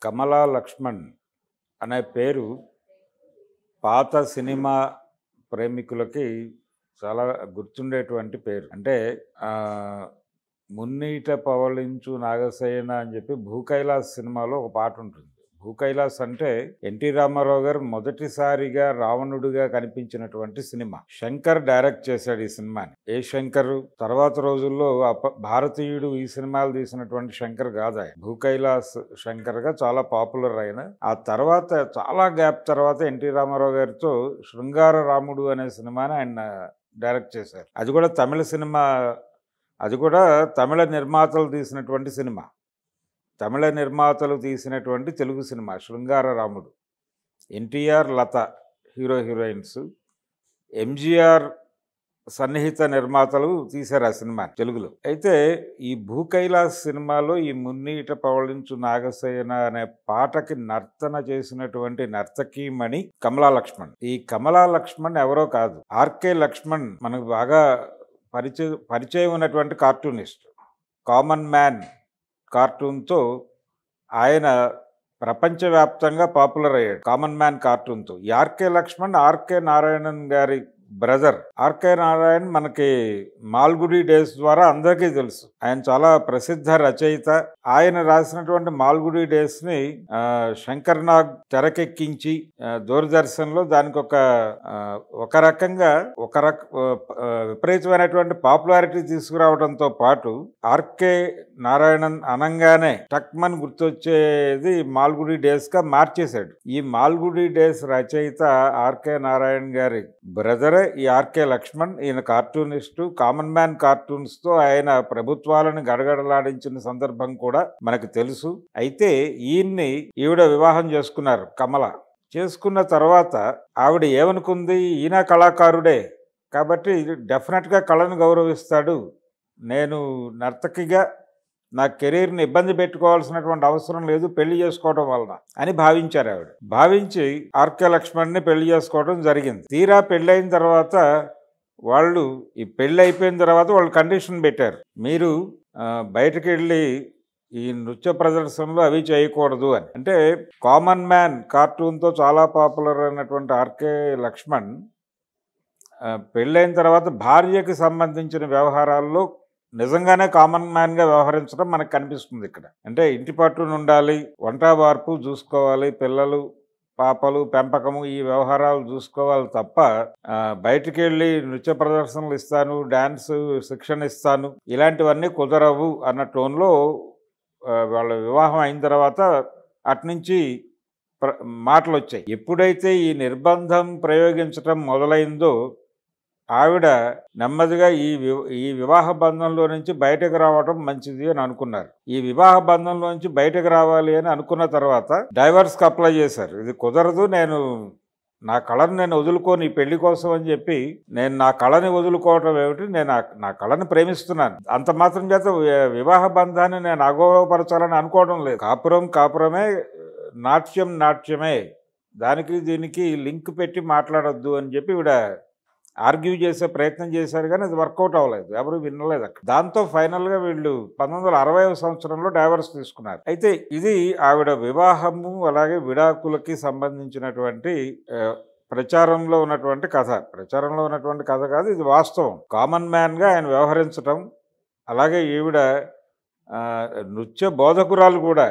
కమలా లక్ష్మణ్ అనే పేరు పాత సినిమా ప్రేమికులకి చాలా గుర్తుండేటువంటి పేరు అంటే ఆ, మున్నీట పవళించు నాగసేన అని చెప్పి భూకైలాస్ సినిమాలో ఒక పాట ఉంటుంది భూకైలాస్ అంటే ఎన్టీ రామారావు గారు మొదటిసారిగా రావణుడిగా కనిపించినటువంటి సినిమా శంకర్ డైరెక్ట్ చేశాడు ఈ సినిమాని ఏ శంకర్ తర్వాత రోజుల్లో అప భారతీయుడు ఈ సినిమాలు తీసినటువంటి శంకర్ కాదు ఆయన భూకైలాస్ శంకర్ గా చాలా పాపులర్ అయిన ఆ తర్వాత చాలా గ్యాప్ తర్వాత ఎన్టీ రామారావు గారితో శృంగార రాముడు అనే సినిమాని ఆయన డైరెక్ట్ చేశారు అది కూడా తమిళ సినిమా అది కూడా తమిళ నిర్మాతలు తీసినటువంటి సినిమా తమిళ నిర్మాతలు తీసినటువంటి Telugu cinema Shringara Ramudu NTR Latha hero heroines MGR సన్నిహిత నిర్మాతలు తీశారు ఆ సినిమా తెలుగులో అయితే ఈ భూకైలాస్ సినిమాలో ఈ మున్నీట పవళించు నాగసేన అనే పాటకి నర్తన చేసినటువంటి నర్తకీమణి కమలా లక్ష్మణ్ ఈ కమలా లక్ష్మణ్ ఎవరో కాదు ఆర్కే లక్ష్మణ్ మనకు బాగా పరిచయ పరిచయం ఉన్నటువంటి కార్టూనిస్ట్ కామన్ మ్యాన్ కార్టూన్తో ఆయన ప్రపంచవ్యాప్తంగా పాపులర్ అయ్యాడు కామన్ మ్యాన్ కార్టూన్తో ఈ ఆర్కే లక్ష్మణ్ ఆర్కే నారాయణన్ గారి బ్రదర్ ఆర్కే నారాయణ్ మనకి మాల్గుడి డేస్ ద్వారా అందరికీ తెలుసు ఆయన చాలా ప్రసిద్ధ రచయిత ఆయన రాసినటువంటి మాల్గుడి డేస్ ని ఆ, శంకర్ నాగ్ తెరకెక్కించి ఆ, దూరదర్శన్లో దానికి ఒక ఆ, ఒక రకంగా ఒక రక ఆ, విపరీతమైనటువంటి పాపులారిటీ తీసుకురావడంతో పాటు ఆర్కే నారాయణన్ అనంగానే టక్మన్ గుర్తొచ్చేది మాల్గుడి డేస్ గా మార్చేశాడు ఈ మాల్గుడి డేస్ రచయిత ఆర్కే నారాయణ్ గారి బ్రదరే ఈ ఆర్కే లక్ష్మణ్ ఈయన కార్టూనిస్టు కామన్ మ్యాన్ కార్టూన్స్ తో ఆయన ప్రభుత్వాలను గడగడలాడించిన సందర్భం కూడా మనకు తెలుసు అయితే ఈయన్ని ఈవిడ వివాహం చేసుకున్నారు కమల చేసుకున్న తర్వాత ఆవిడ ఏమనుకుంది ఈయన కళాకారుడే కాబట్టి డెఫినెట్గా కళను గౌరవిస్తాడు నేను నర్తకిగా నా కెరీర్ని ఇబ్బంది పెట్టుకోవాల్సినటువంటి అవసరం లేదు పెళ్లి చేసుకోవడం వలన అని భావించారు ఆవిడ భావించి ఆర్కే లక్ష్మణ్ని పెళ్లి చేసుకోవడం జరిగింది తీరా పెళ్ళైన తర్వాత వాళ్ళు ఈ పెళ్ళి అయిపోయిన తర్వాత వాళ్ళు కండిషన్ పెట్టారు మీరు ఆ, బయటకు వెళ్ళి ఈ నృత్య ప్రదర్శనలు అవి చేయకూడదు అని అంటే కామన్ మ్యాన్ కార్టూన్తో చాలా పాపులర్ అయినటువంటి ఆర్కే లక్ష్మణ్ ఆ, పెళ్ళైన తర్వాత భార్యకి సంబంధించిన వ్యవహారాల్లో నిజంగానే కామన్ మ్యాన్గా వ్యవహరించడం మనకు కనిపిస్తుంది ఇక్కడ అంటే ఇంటి పట్టున ఉండాలి వంట వార్పు చూసుకోవాలి పిల్లలు పాపలు పెంపకము ఈ వ్యవహారాలు చూసుకోవాలి తప్ప ఆ, బయటికి వెళ్ళి నృత్య ప్రదర్శనలు ఇస్తాను డ్యాన్స్ శిక్షణ ఇస్తాను ఇలాంటివన్నీ కుదరవు అన్న టోన్లో ఆ, వాళ్ళ వివాహం అయిన తర్వాత అట్నుంచి ప్ర- మాటలు వచ్చాయి ఎప్పుడైతే ఈ నిర్బంధం ప్రయోగించటం మొదలైందో ఆవిడ నెమ్మదిగా ఈ వి- ఈ వివాహ బంధంలో నుంచి బయటకు రావడం మంచిది అని అనుకున్నారు ఈ వివాహ బంధంలో నుంచి బయటకు రావాలి అని అనుకున్న తర్వాత డైవర్స్కి అప్లై చేశారు ఇది కుదరదు నేను నా కళను నేను వదులుకోని ఈ పెళ్లి కోసం అని చెప్పి నేను నా కళని వదులుకోవటం ఏమిటి నేను ఆ- నా కళని ప్రేమిస్తున్నాను అంత మాత్రం చేత వి- వివాహ బంధాన్ని నేను అగౌరవపరచాలని అనుకోవడం లేదు కాపురం కాపురమే నాట్యం నాట్యమే దానికి దీనికి లింక్ పెట్టి మాట్లాడొద్దు అని చెప్పి ఈవిడ ఆర్గ్యూ చేసే ప్రయత్నం చేశారు కానీ అది వర్కౌట్ అవ్వలేదు ఎవరు వినలేదు అక్కడ దాంతో ఫైనల్గా వీళ్ళు పంతొమ్మిది వందల అరవై సంవత్సరంలో డైవర్స్ తీసుకున్నారు అయితే ఇది ఆవిడ వివాహము అలాగే విడాకులకి సంబంధించినటువంటి ఆ, ప్రచారంలో ఉన్నటువంటి కథ ప్రచారంలో ఉన్నటువంటి కథ కాదు ఇది వాస్తవం కామన్ మ్యాన్గా ఆయన వ్యవహరించటం అలాగే ఈవిడ ఆ, నృత్య బోధకురాలు కూడా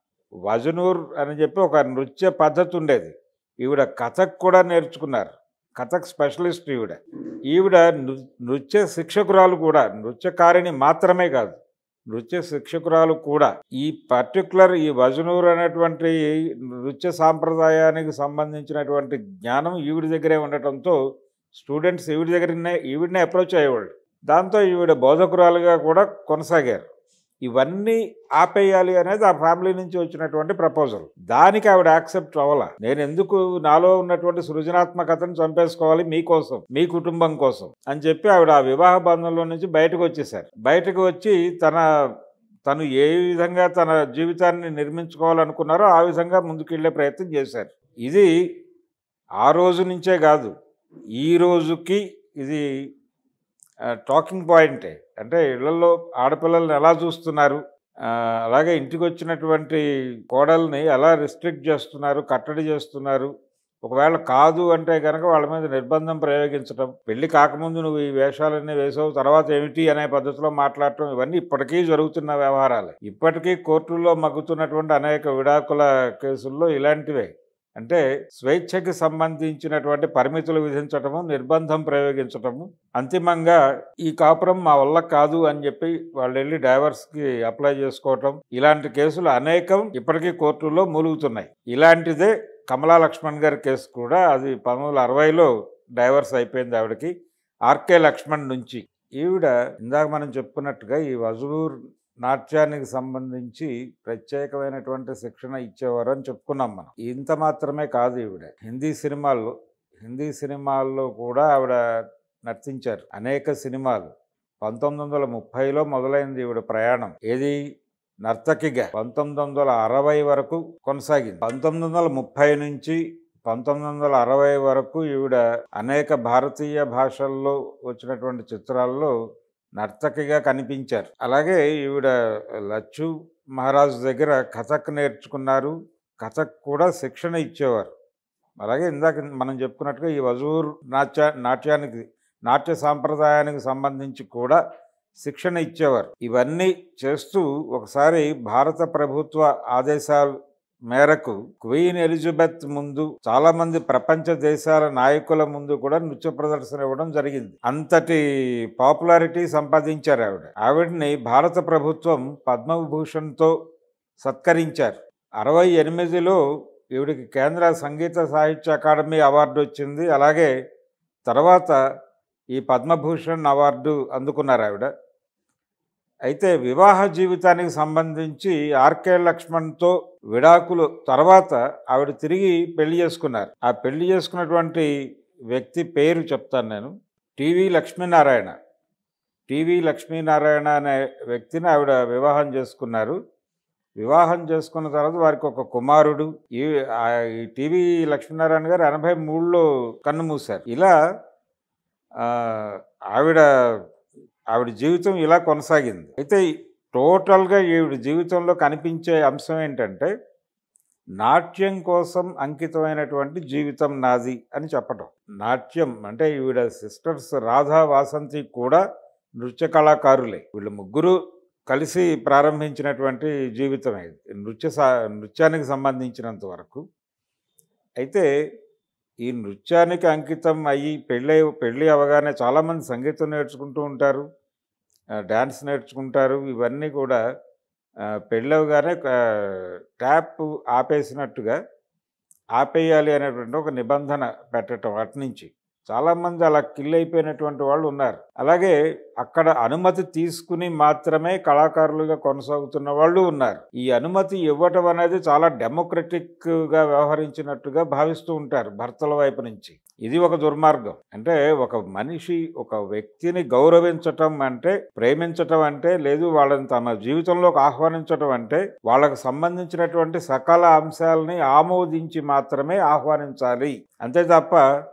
వజనూర్ అని చెప్పి ఒక నృత్య పద్ధతి ఉండేది ఈవిడ కథక్ కూడా నేర్చుకున్నారు కథక్ స్పెషలిస్ట్ ఈవిడ ఈవిడ నృ- నృత్య శిక్షకురాలు కూడా నృత్యకారిణి మాత్రమే కాదు నృత్య శిక్షకురాలు కూడా ఈ పర్టికులర్ ఈ వజనూర్ అనేటువంటి నృత్య సాంప్రదాయానికి సంబంధించినటువంటి జ్ఞానం ఈవిడ దగ్గరే ఉండటంతో స్టూడెంట్స్ ఈవిడ దగ్గరనే ఈవిడనే అప్రోచ్ అయ్యేవాళ్ళు దాంతో ఈవిడ బోధకురాలుగా కూడా కొనసాగారు ఇవన్నీ ఆపేయాలి అనేది ఆ ఫ్యామిలీ నుంచి వచ్చినటువంటి ప్రపోజల్ దానికి ఆవిడ యాక్సెప్ట్ అవ్వాల నేను ఎందుకు నాలో ఉన్నటువంటి సృజనాత్మకతను చంపేసుకోవాలి మీకోసం మీ కుటుంబం కోసం అని చెప్పి ఆవిడ ఆ వివాహ బంధంలో నుంచి బయటకు వచ్చేసారు బయటకు వచ్చి తన తను ఏ విధంగా తన జీవితాన్ని నిర్మించుకోవాలనుకున్నారో ఆ విధంగా ముందుకెళ్లే ప్రయత్నం చేశారు ఇది ఆ రోజు నుంచే కాదు ఈ రోజుకి ఇది టాకింగ్ పాయింటే అంటే ఇళ్లలో ఆడపిల్లల్ని ఎలా చూస్తున్నారు ఆ, అలాగే ఇంటికి వచ్చినటువంటి కోడల్ని ఎలా రిస్ట్రిక్ట్ చేస్తున్నారు కట్టడి చేస్తున్నారు ఒకవేళ కాదు అంటే కనుక వాళ్ళ మీద నిర్బంధం ప్రయోగించడం పెళ్లి కాకముందు నువ్వు ఈ వేషాలన్నీ వేసావు తర్వాత ఏమిటి అనే పద్ధతిలో మాట్లాడటం ఇవన్నీ ఇప్పటికీ జరుగుతున్న వ్యవహారాలు ఇప్పటికీ కోర్టుల్లో మగ్గుతున్నటువంటి అనేక విడాకుల కేసుల్లో ఇలాంటివే అంటే స్వేచ్ఛకి సంబంధించినటువంటి పరిమితులు విధించటము నిర్బంధం ప్రయోగించటము అంతిమంగా ఈ కాపురం మా వల్ల కాదు అని చెప్పి వాళ్ళు వెళ్ళి డైవర్స్కి అప్లై చేసుకోవటం ఇలాంటి కేసులు అనేకం ఇప్పటికీ కోర్టుల్లో మూలుగుతున్నాయి ఇలాంటిదే కమలా లక్ష్మణ్ గారి కేసు కూడా అది పంతొమ్మిది వందల అరవైలో డైవర్స్ అయిపోయింది ఆవిడకి ఆర్కే లక్ష్మణ్ నుంచి ఈవిడ ఇందాక మనం చెప్పుకున్నట్టుగా ఈ వజూర్ నాట్యానికి సంబంధించి ప్రత్యేకమైనటువంటి శిక్షణ ఇచ్చేవారు అని చెప్పుకున్నాం మనం ఇంత మాత్రమే కాదు ఈవిడ హిందీ సినిమాల్లో హిందీ సినిమాల్లో కూడా ఆవిడ నర్తించారు అనేక సినిమాలు పంతొమ్మిది వందల ముప్పైలో మొదలైంది ఈవిడ ప్రయాణం ఏది నర్తకిగా పంతొమ్మిది వందల అరవై వరకు కొనసాగింది పంతొమ్మిది వందల ముప్పై నుంచి పంతొమ్మిది వందల అరవై వరకు ఈవిడ అనేక భారతీయ భాషల్లో వచ్చినటువంటి చిత్రాల్లో నర్తకిగా కనిపించారు అలాగే ఈవిడ లచ్చు మహారాజు దగ్గర కథక్ నేర్చుకున్నారు కథక్ కూడా శిక్షణ ఇచ్చేవారు అలాగే ఇందాక మనం చెప్పుకున్నట్టుగా ఈ వజూర్ నాట్య నాట్యానికి నాట్య సాంప్రదాయానికి సంబంధించి కూడా శిక్షణ ఇచ్చేవారు ఇవన్నీ చేస్తూ ఒకసారి భారత ప్రభుత్వ ఆదేశాల మేరకు క్వీన్ ఎలిజబెత్ ముందు చాలా మంది ప్రపంచ దేశాల నాయకుల ముందు కూడా నృత్య ప్రదర్శన ఇవ్వడం జరిగింది అంతటి పాపులారిటీ సంపాదించారు ఆవిడ ఆవిడని భారత ప్రభుత్వం పద్మవిభూషణ్తో సత్కరించారు అరవై ఎనిమిదిలో ఈవిడికి కేంద్ర సంగీత సాహిత్య అకాడమీ అవార్డు వచ్చింది అలాగే తర్వాత ఈ పద్మభూషణ్ అవార్డు అందుకున్నారు ఆవిడ అయితే వివాహ జీవితానికి సంబంధించి ఆర్కే లక్ష్మణ్తో విడాకులు తర్వాత ఆవిడ తిరిగి పెళ్లి చేసుకున్నారు ఆ పెళ్లి చేసుకున్నటువంటి వ్యక్తి పేరు చెప్తాను నేను టీవీ లక్ష్మీనారాయణ టీవీ లక్ష్మీనారాయణ అనే వ్యక్తిని ఆవిడ వివాహం చేసుకున్నారు వివాహం చేసుకున్న తర్వాత వారికి ఒక కుమారుడు ఈ ఆ ఈ టీవీ లక్ష్మీనారాయణ గారు ఎనభై మూడులో కన్ను మూశారు ఇలా ఆ, ఆవిడ ఆవిడ జీవితం ఇలా కొనసాగింది అయితే టోటల్గా ఈవిడ జీవితంలో కనిపించే అంశం ఏంటంటే నాట్యం కోసం అంకితమైనటువంటి జీవితం నాది అని చెప్పటం నాట్యం అంటే ఈవిడ సిస్టర్స్ రాధా వాసంతి కూడా నృత్య కళాకారులే వీళ్ళు ముగ్గురు కలిసి ప్రారంభించినటువంటి జీవితం ఇది నృత్య సా నృత్యానికి సంబంధించినంత వరకు అయితే ఈ నృత్యానికి అంకితం అయ్యి పెళ్ళి పెళ్ళి అవగానే చాలామంది సంగీతం నేర్చుకుంటూ ఉంటారు ఆ, డ్యాన్స్ నేర్చుకుంటారు ఇవన్నీ కూడా ఆ, పెళ్ళి అవగానే ఆ, ట్యాప్ ఆపేసినట్టుగా ఆపేయాలి అనేటువంటి ఒక నిబంధన పెట్టడం అటు నుంచి చాలామంది అలా కిల్ అయిపోయినటువంటి వాళ్ళు ఉన్నారు అలాగే అక్కడ అనుమతి తీసుకుని మాత్రమే కళాకారులుగా కొనసాగుతున్న వాళ్ళు ఉన్నారు ఈ అనుమతి ఇవ్వటం అనేది చాలా డెమోక్రటిక్గా వ్యవహరించినట్టుగా భావిస్తూ ఉంటారు భర్తల వైపు నుంచి ఇది ఒక దుర్మార్గం అంటే ఒక మనిషి ఒక వ్యక్తిని గౌరవించటం అంటే ప్రేమించటం అంటే లేదు వాళ్ళని తమ జీవితంలోకి ఆహ్వానించటం అంటే వాళ్ళకు సంబంధించినటువంటి సకల అంశాలని ఆమోదించి మాత్రమే ఆహ్వానించాలి అంతే తప్ప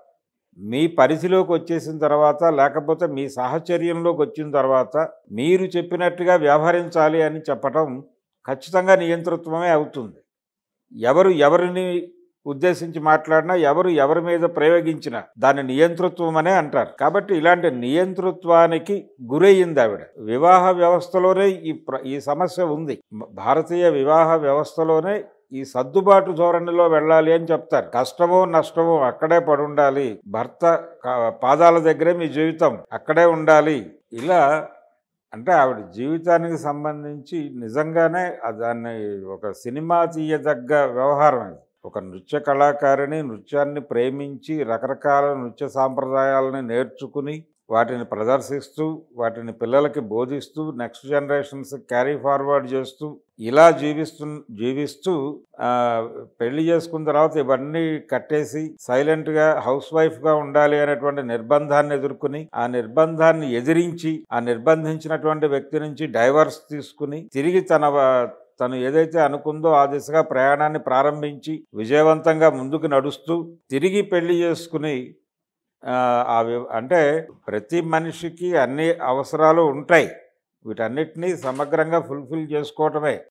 మీ పరిధిలోకి వచ్చేసిన తర్వాత లేకపోతే మీ సాహచర్యంలోకి వచ్చిన తర్వాత మీరు చెప్పినట్టుగా వ్యవహరించాలి అని చెప్పటం ఖచ్చితంగా నియంతృత్వమే అవుతుంది ఎవరు ఎవరిని ఉద్దేశించి మాట్లాడినా ఎవరు ఎవరి మీద ప్రయోగించినా దాన్ని నియంతృత్వం అనే అంటారు కాబట్టి ఇలాంటి నియంతృత్వానికి గురయ్యింది ఆవిడ వివాహ వ్యవస్థలోనే ఈ ప్ర ఈ సమస్య ఉంది భారతీయ వివాహ వ్యవస్థలోనే ఈ సర్దుబాటు ధోరణిలో వెళ్ళాలి అని చెప్తారు కష్టమో నష్టమో అక్కడే పడి ఉండాలి భర్త కా- పాదాల దగ్గరే మీ జీవితం అక్కడే ఉండాలి ఇలా అంటే ఆవిడ జీవితానికి సంబంధించి నిజంగానే ఆ దాన్ని ఒక సినిమా తీయదగ్గ వ్యవహారం ఇది ఒక నృత్య కళాకారిణి నృత్యాన్ని ప్రేమించి రకరకాల నృత్య సాంప్రదాయాలని నేర్చుకుని వాటిని ప్రదర్శిస్తూ వాటిని పిల్లలకి బోధిస్తూ నెక్స్ట్ జనరేషన్స్ క్యారీ ఫార్వర్డ్ చేస్తూ ఇలా జీవిస్తు జీవిస్తూ ఆ, పెళ్లి చేసుకున్న తర్వాత ఇవన్నీ కట్టేసి సైలెంట్గా హౌస్ వైఫ్గా ఉండాలి అనేటువంటి నిర్బంధాన్ని ఎదుర్కొని ఆ నిర్బంధాన్ని ఎదిరించి ఆ నిర్బంధించినటువంటి వ్యక్తి నుంచి డైవర్స్ తీసుకుని తిరిగి తన వ- తను ఏదైతే అనుకుందో ఆ దిశగా ప్రయాణాన్ని ప్రారంభించి విజయవంతంగా ముందుకు నడుస్తూ తిరిగి పెళ్లి చేసుకుని ఆ, ఆ వి- అంటే ప్రతి మనిషికి అన్ని అవసరాలు ఉంటాయి వీటన్నిటినీ సమగ్రంగా ఫుల్ఫిల్ చేసుకోవటమే